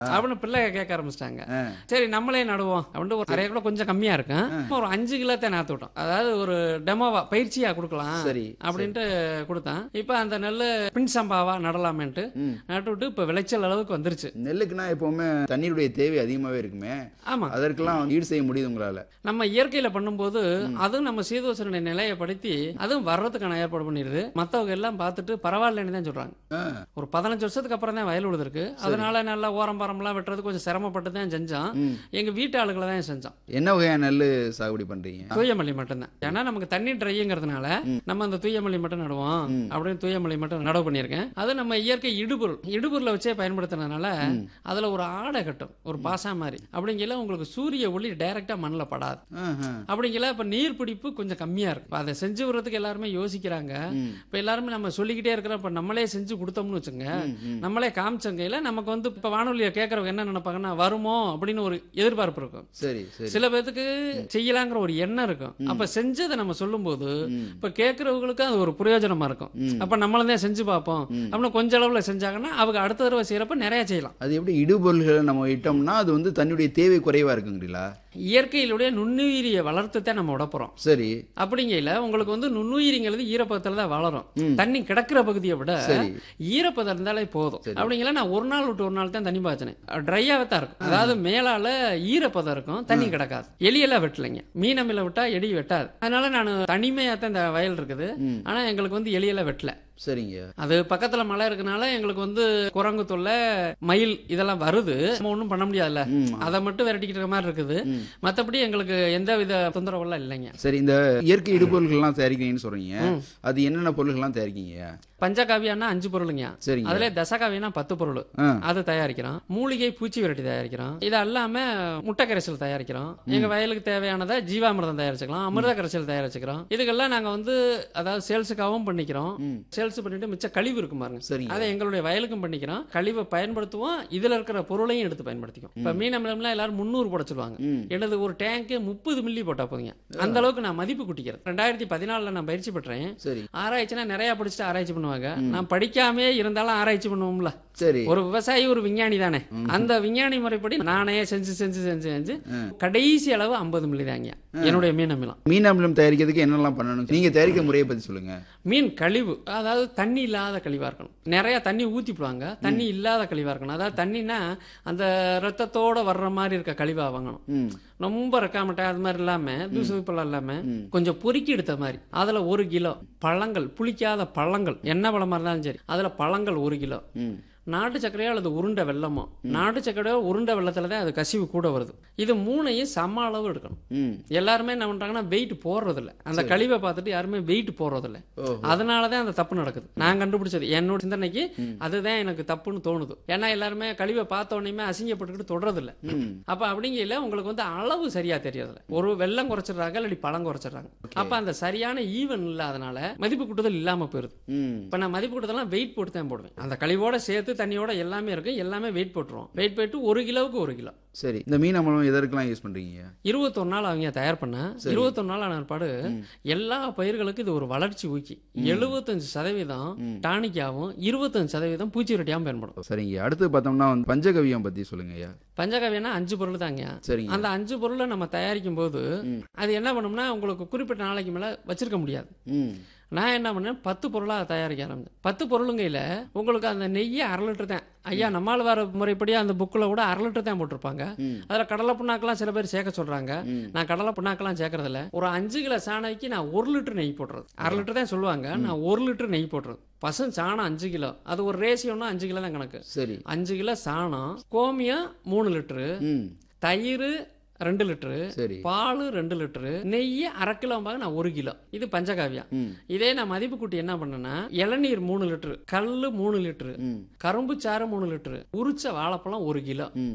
அப்படின்னு பிள்ளை கேட்க ஆரம்பிச்சிட்டாங்க ஆ. சரி நம்மளே நடுவோம் அப்படின்ட்டு ஒரு நிறைய கூட கொஞ்சம் கம்மியா இருக்கும் ஒரு அஞ்சு கிலோ தான் நாத்து விட்டோம் அதாவது ஒரு டெமோவா பயிற்சியா கொடுக்கலாம் சரி அப்படின்ட்டு கொடுத்தேன் இப்போ அந்த நெல் பின் சம்பாவா நடலாமேன்ட்டு ம். நட்டு விட்டு இப்போ விளைச்சல் அளவுக்கு வந்துருச்சு நெல்லுக்குன்னா எப்பவுமே தண்ணீருடைய தேவை அதிகமாவே இருக்குமே ஆமா அதற்கெல்லாம் ஈடு செய்ய முடியுது உங்களால நம்ம இயற்கையில பண்ணும்போது அதுவும் நம்ம சீதோசனை நிலையப்படுத்தி அதுவும் வர்றதுக்கான ஏற்பாடு பண்ணிடுது மத்தவங்க எல்லாம் பார்த்துட்டு பரவாயில்லன்னு தான் சொல்றாங்க ஆ, ஒரு பதினஞ்சு வருஷத்துக்கு அப்புறம் தான் வயல் உழுதுருக்கு அதனால நல்லா ஓரம் பரம்லாம் வெட்டுறது கொஞ்சம் சிரமப்பட்டு தான் செஞ்சோம் ம். எங்க வீட்டு ஆளுகளை தான் செஞ்சோம் என்ன வகையான நெல் சாகுபடி பண்றீங்க தூயமல்லி மட்டும்தான் ஏன்னா நமக்கு தண்ணி ட்ரைங்கிறதுனால நம்ம அந்த தூயமல்லி மட்டும் நடுவோம் அப்படின்னு தூயமல்லி மட்டும் நடவு பண்ணியிருக்கேன் அது நம்ம இயற்கை இடுபொருள் இடுபொருளை வச்சே பயன்படுத்துனதுனால அதுல ஒரு ஆடை கட்டும் ஒரு பாசா மாதிரி அப்படிங்கல உங்களுக்கு சூரிய ஒளி டைரக்டா மண்ணில் படாது ஆஹா. அப்படிங்கல இப்ப நீர் பிடிப்பு கொஞ்சம் கம்மியா இருக்கு இப்ப அதை செஞ்சு வர்றதுக்கு எல்லாருமே யோசிக்கிறாங்க இப்ப எல்லாருமே நம்ம சொல்லிக்கிட்டே இருக்கிறோம் இப்ப நம்மளே செஞ்சு கொடுத்தோம்னு வச்சுங்க நம்மளே காமிச்சங்கையில நமக்கு வந்து இப்ப வானொலியை கேட்கறவங்க என்ன நினைப்பாங்கன்னா வருமோ அப்படின்னு ஒரு எதிர்பார்ப்பு இருக்கும் சரி சரி சில பேர்த்துக்கு செய்யலாங்கிற ஒரு எண்ணம் இருக்கும் அப்ப செஞ்சதை நம்ம சொல்லும்போது இப்ப கேட்கறவங்களுக்கு அது ஒரு பிரயோஜனமா இருக்கும் அப்ப நம்மளும் தான் செஞ்சு பார்ப்போம் அப்படின்னு கொஞ்ச அளவுல செஞ்சாங்கன்னா அவங்க அடுத்த தடவை செய்யறப்ப நிறைய செய்யலாம் அது எப்படி இடுபொருள்களை நம்ம இட்டோம்னா அது வந்து தண்ணியுடைய தேவை குறைவா இருக்குங்களா இயற்கையிலுடைய நுண்ணுயிரியை வளர்த்து தான் நம்ம விடப்போறோம் சரி அப்படிங்கையில உங்களுக்கு வந்து நுண்ணுயிரிங்கிறது ஈரப்பதத்துல தான் வளரும் தண்ணி கிடக்கிற பகுதியை விட சரி. ஈரப்பதம் இருந்தாலே போதும் அப்படிங்கல நான் ஒரு நாள் விட்டு ஒரு நாள் தான் தண்ணி பாய்ச்சினேன் ட்ரையாவே தான் இருக்கும் அதாவது மேலால ஈரப்பதம் இருக்கும் தண்ணி கிடக்காது எலியெல்லாம் வெட்டலைங்க மீனமில விட்டா எலி வெட்டாது அதனால நான் தனிமையா தான் இந்த வயல் இருக்குது ஆனா எங்களுக்கு வந்து எலியெல்லாம் வெட்டல சரிங்க அது பக்கத்துல மலை இருக்கனால எங்களுக்கு வந்து குரங்கு தொல்லை மயில் இதெல்லாம் வருது நம்ம ஒன்றும் பண்ண முடியாதுல்ல ம். அதை மட்டும் விரட்டிக்கிட்டு இருக்க மாதிரி இருக்குது மத்தபடி எங்களுக்கு எந்த வித தொந்தரவுலாம் இல்லைங்க சரி இந்த இயற்கை இடுபொருள்கள்லாம் தயாரிக்கிறீங்கன்னு சொல்றீங்க அது என்னென்ன பொருள்கள்லாம் தயாரிக்கீங்க பஞ்சகாவியானா அஞ்சு பொருளுங்க சரிங்க அதுல தசகாவியனா பத்து பொருள் ஆ. அது தயாரிக்கிறோம் மூலிகை பூச்சி விரட்டி தயாரிக்கிறோம் இது அல்லாம முட்டை கரைசல் தயாரிக்கிறோம் எங்க வயலுக்கு தேவையானதை ஜீவாமிர்தம் தயாரிச்சுக்கலாம் அமிர்த கரைசல் தயாரிச்சுக்கிறோம் இதுக்கெல்லாம் நாங்க வந்து அதாவது சேல்ஸுக்காகவும் பண்ணிக்கிறோம் சேல்ஸ் பண்ணிட்டு மிச்ச கழிவு இருக்கும் பாருங்க சரிங்க அதை எங்களுடைய வயலுக்கும் பண்ணிக்கிறோம் கழிவை பயன்படுத்துவோம் இதுல இருக்கிற பொருளையும் எடுத்து பயன்படுத்திக்கும் இப்ப மீன் அமிலம்லாம் எல்லாரும் முந்நூறு போட சொல்லுவாங்க ம். எனது ஒரு டேங்க் முப்பது மில்லி போட்டா போதுங்க அந்த அளவுக்கு நான் மதிப்பு கூட்டிக்கிறேன் ரெண்டாயிரத்தி பதினாலுல நான் பயிற்சி பெற்றேன் சரி ஆராய்ச்சினா நிறைய படிச்சுட்டு ஆராய்ச்சி பண்ணுவாங்க நான் படிக்காமே இருந்தாலும் ஆராய்ச்சி பண்ணுவோம்ல சரி ஒரு விவசாயி ஒரு விஞ்ஞானி தானே அந்த விஞ்ஞானி முறைப்படி நானே செஞ்சு செஞ்சு செஞ்சு செஞ்சு கடைசி அளவு ஐம்பது மில்லி தாங்க என்னுடைய மீன் அமிலம் மீன் அமிலம் தயாரிக்கிறதுக்கு என்னெல்லாம் பண்ணணும் நீங்க தயாரிக்கிற முறையை பத்தி சொல்லுங்க மீன் கழிவு அதாவது தண்ணி இல்லாத கழிவா இருக்கணும் நிறைய தண்ணி ஊத்திப்புடுவாங்க தண்ணி இல்லாத கழிவா இருக்கணும் அதாவது தண்ணினா அந்த ரத்தத்தோட வர்ற மாதிரி இருக்க கழிவா வாங்கணும் ம் ரொம்ப ரெக்காமட்டை அது மாதிரி இல்லாம தூசு துப்பெல்லாம் இல்லாம கொஞ்சம் பொறுக்கி எடுத்த மாதிரி அதுல ஒரு கிலோ பழங்கள் புளிக்காத பழங்கள் என்ன பழமா இருந்தாலும் சரி அதுல பழங்கள் ஒரு கிலோ ம் நாட்டு சர்க்கரையோ அல்லது உருண்டை வெல்லமோ நாட்டு சர்க்கரையோ உருண்டை வெள்ளத்துல தான் அது கசிவு கூட வருது இது மூணையும் சம அளவு எடுக்கணும் ம் எல்லாருமே என்ன பண்றாங்கன்னா வெயிட் போடுறதில்ல அந்த கழிவை பார்த்துட்டு யாருமே வெயிட் போடுறதில்ல ஓஹோ. அதனால தான் அந்த தப்பு நடக்குது நான் கண்டுபிடிச்சது என்னோட சிந்தனைக்கு அதுதான் எனக்கு தப்புன்னு தோணுது ஏன்னா எல்லாருமே கழிவை பார்த்த உடனே அசிங்கப்பட்டுக்கிட்டு தொடறதில்ல ம் அப்ப அப்படிங்கையில உங்களுக்கு வந்து அளவு சரியா தெரியறதில்ல ஒரு வெள்ளம் குறைச்சிடுறாங்க இல்லாட்டி பழம் குறைச்சிடுறாங்க அப்ப அந்த சரியான ஈவன் இல்லாதனால மதிப்பு கூட்டுதல் இல்லாம போயிருது ம் இப்ப நான் மதிப்பு கூட்டதெல்லாம் வெயிட் போட்டு தான் போடுவேன் அந்த கழிவோட சேர்த்து தண்ணியோட எல்லாமே இருக்கும் எல்லாமே வெயிட் போட்டுருவோம் வெயிட் போயிட்டு ஒரு கிலோவுக்கு ஒரு கிலோ சரி இந்த மீன் அமிலம் எதற்கெல்லாம் யூஸ் பண்றீங்க இருபத்தொரு நாள் அவங்க தயார் பண்ண இருபத்தொரு நாள் ஆன பாடு எல்லா பயிர்களுக்கும் இது ஒரு வளர்ச்சி ஊக்கி எழுபத்தஞ்சு சதவீதம் டானிக்காவும் இருபத்தஞ்சு சதவீதம் பூச்சி விரட்டியாகவும் பயன்படும் சரிங்க அடுத்து பார்த்தோம்னா வந்து பஞ்சகவியம் பத்தி சொல்லுங்க ஐயா பஞ்சகவியனா அஞ்சு பொருள் தாங்க சரிங்க அந்த அஞ்சு பொருளை நம்ம தயாரிக்கும் போது அது என்ன பண்ணும்னா உங்களுக்கு குறிப்பிட்ட நாளைக்கு மேல வச்சிருக்க முடியாது ம் நான் என்ன பண்ணேன் பத்து பொருளாக தயாரிக்க ஆரம்பிச்சேன் பத்து பொருளுங்கையில் உங்களுக்கு அந்த நெய்யை அரை லிட்டர் தான் ஐயா நம்மால் வர முறைப்படி அந்த புக்கில் கூட அரை லிட்டர் தான் போட்டிருப்பாங்க அதில் கடலை புண்ணாக்கெல்லாம் சில பேர் சேர்க்க சொல்கிறாங்க நான் கடலை புண்ணாக்கெல்லாம் சேர்க்கறதில்ல ஒரு அஞ்சு கிலோ சாணைக்கு நான் ஒரு லிட்டர் நெய் போட்டுறது அரை லிட்டர் தான் சொல்லுவாங்க நான் ஒரு லிட்டர் நெய் போட்டுறது பசும் சாணம் அஞ்சு கிலோ அது ஒரு ரேஷியோன்னா அஞ்சு கிலோ தான் கணக்கு சரி அஞ்சு கிலோ சாணம் கோமியம் மூணு லிட்டரு ம் தயிர் ரெண்டு லிட்டரு சரி பால் ரெண்டு லிட்டரு நெய் அரை கிலோம்பாக நான் ஒரு கிலோ இது பஞ்சகாவியம் ம் இதே நான் மதிப்பு கூட்டி என்ன பண்ணேன்னா இளநீர் மூணு லிட்டரு கல் மூணு லிட்டரு ம் கரும்பு சாறு மூணு லிட்டரு உரிச்ச வாழைப்பழம் ஒரு கிலோ ம்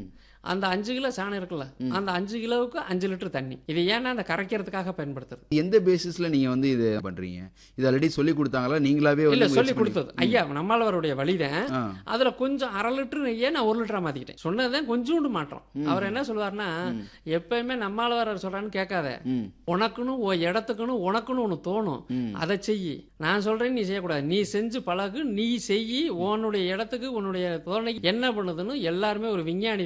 அந்த அஞ்சு கிலோ சாணம் இருக்குல்ல அந்த அஞ்சு கிலோவுக்கு அஞ்சு லிட்டர் தண்ணி இது ஏன்னா அந்த கரைக்கிறதுக்காக பயன்படுத்துறது எந்த பேசிஸ்ல நீங்க வந்து இது பண்றீங்க இது ஆல்ரெடி சொல்லி கொடுத்தாங்களா நீங்களாவே இல்ல வந்து சொல்லி முயற்சி பண்ணி- கொடுத்தது ஐயா நம்மளவருடைய வழிதான் ஆ. அதுல கொஞ்சம் அரை லிட்டர் நெய்யை நான் ஒரு லிட்டரா மாத்திக்கிட்டேன் சொன்னதுதான் கொஞ்சோண்டு மாற்றம் அவர் என்ன சொல்லுவாருன்னா எப்பயுமே நம்மளவர் சொல்றான்னு கேட்காத ம் உனக்குன்னு உன் இடத்துக்குன்னு உனக்குன்னு ஒன்று தோணும் அதை செய் நான் சொல்றேன் நீ செய்யக்கூடாது நீ செஞ்சு பழகு நீ செய் உன்னுடைய இடத்துக்கு உன்னுடைய தோணைக்கு என்ன பண்ணுதுன்னு எல்லாருமே ஒரு விஞ்ஞானி